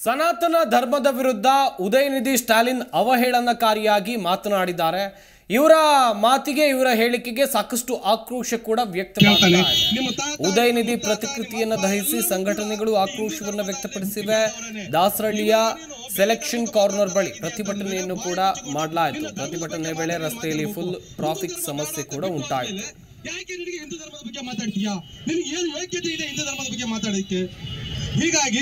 ಸನಾತನ ಧರ್ಮದ ವಿರುದ್ಧ ಉದಯನಿಧಿ ಸ್ಟಾಲಿನ್ ಅವಹೇಳನಕಾರಿಯಾಗಿ ಮಾತನಾಡಿದ್ದಾರೆ ಇವರ ಮಾತಿಗೆ ಇವರ ಹೇಳಿಕೆಗೆ ಸಾಕಷ್ಟು ಆಕ್ರೋಶ ಕೂಡ ವ್ಯಕ್ತವಾಗ್ತಾ ಇದೆ ಉದಯನಿಧಿ ಪ್ರತಿಕೃತಿಯನ್ನು ದಹಿಸಿ ಸಂಘಟನೆಗಳು ಆಕ್ರೋಶವನ್ನು ವ್ಯಕ್ತಪಡಿಸಿವೆ ದಾಸರಳ್ಳಿಯ ಸೆಲೆಕ್ಷನ್ ಕಾರ್ನರ್ ಬಳಿ ಪ್ರತಿಭಟನೆಯನ್ನು ಕೂಡ ಮಾಡಲಾಯಿತು ಪ್ರತಿಭಟನೆ ವೇಳೆ ರಸ್ತೆಯಲ್ಲಿ ಫುಲ್ ಟ್ರಾಫಿಕ್ ಸಮಸ್ಯೆ ಕೂಡ ಉಂಟಾಯಿತು ಯಾಕೆ ನಿನಗೆ ಹಿಂದೂ ಧರ್ಮದ ಬಗ್ಗೆ ಮಾತಾಡ್ತೀಯಾ ನಿನಗೆ ಏನು ಯೋಗ್ಯತೆ ಇದೆ ಹಿಂದೂ ಧರ್ಮದ ಬಗ್ಗೆ ಮಾತಾಡೋದಕ್ಕೆ ಹೀಗಾಗಿ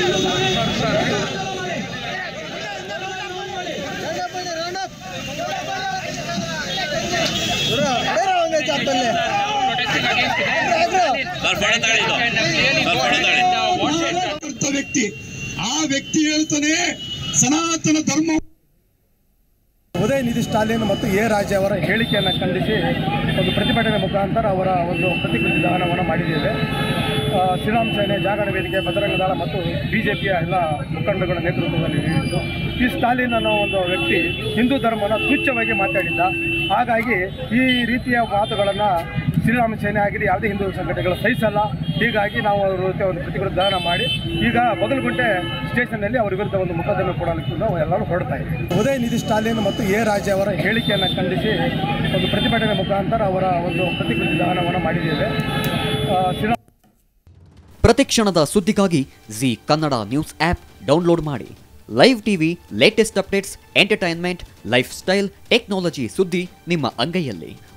ಸ್ವಲ್ಪ ಹಣ ತಾಳಿ ಇದು. ಸ್ವಲ್ಪ ಹಣ ತಾಳಿ ಅಂತ ವ್ಯಕ್ತಿ ಆ ವ್ಯಕ್ತಿ ಹೇಳ್ತಾನೆ ಸನಾತನ ಧರ್ಮ ಉದಯನಿಧಿ ಸ್ಟಾಲಿನ್ ಮತ್ತು ಎ ರಾಜ ಅವರ ಹೇಳಿಕೆಯನ್ನು ಖಂಡಿಸಿ ಒಂದು ಪ್ರತಿಭಟನೆ ಮುಖಾಂತರ ಅವರ ಒಂದು ಪ್ರತಿಕೃತಿ ದಹನವನ್ನು ಮಾಡಿದ್ದೇವೆ ಆ, ಶ್ರೀರಾಮ್ ಸೇನೆ ಜಾಗರಣ ವೇದಿಕೆ ಬಜರಂಗ ದಳ ಮತ್ತು ಬಿ ಜೆ ಪಿಯ ಎಲ್ಲ ಮುಖಂಡಗಳ ನೇತೃತ್ವದಲ್ಲಿ ನಡೆಯಿತು ಈ ಸ್ಟಾಲಿನ್ ಅನ್ನೋ ಒಂದು ವ್ಯಕ್ತಿ ಹಿಂದೂ ಧರ್ಮನ ತುಚ್ಛವಾಗಿ ಮಾತಾಡಿದ್ದ ಹಾಗಾಗಿ ಈ ರೀತಿಯ ಮಾತುಗಳನ್ನು ಶ್ರೀರಾಮ ಸೇನೆ ಆಗಲಿ ಯಾವುದೇ ಹಿಂದೂ ಸಂಘಟನೆಗಳು ಸಹಿಸಲ್ಲ ಹೀಗಾಗಿ ನಾವು ಅವ್ರ ವಿರುದ್ಧ ಒಂದು ಪ್ರತಿಭಟನೆ ದಹನ ಮಾಡಿ ಈಗ ಬದಲಗುಂಟೆ ಸ್ಟೇಷನ್ನಲ್ಲಿ ಅವರ ವಿರುದ್ಧ ಒಂದು ಮೊಕದ್ದಮೆ ಕೊಡಲಿಕ್ಕೆ ನಾವು ಎಲ್ಲರೂ ಹೊರಡ್ತಾ ಇದ್ದೀವಿ ಉದಯನಿಧಿ ಸ್ಟಾಲಿನ್ ಮತ್ತು ಎ ರಾಜ ಅವರ ಹೇಳಿಕೆಯನ್ನು ಖಂಡಿಸಿ ಒಂದು ಪ್ರತಿಭಟನೆ ಮುಖಾಂತರ ಅವರ ಒಂದು ಪ್ರತಿಕೃತಿ ದಹನವನ್ನು ಮಾಡಿದ್ದೇವೆ ಆ, ಶ್ರೀರಾಮ ಪ್ರತಿಕ್ಷಣದ ಸುದ್ದಿಗಾಗಿ Zee Kannada news app download ಮಾಡಿ live TV latest updates entertainment lifestyle technology ಸುದ್ದಿ ನಿಮ್ಮ ಅಂಗೈಯಲ್ಲಿ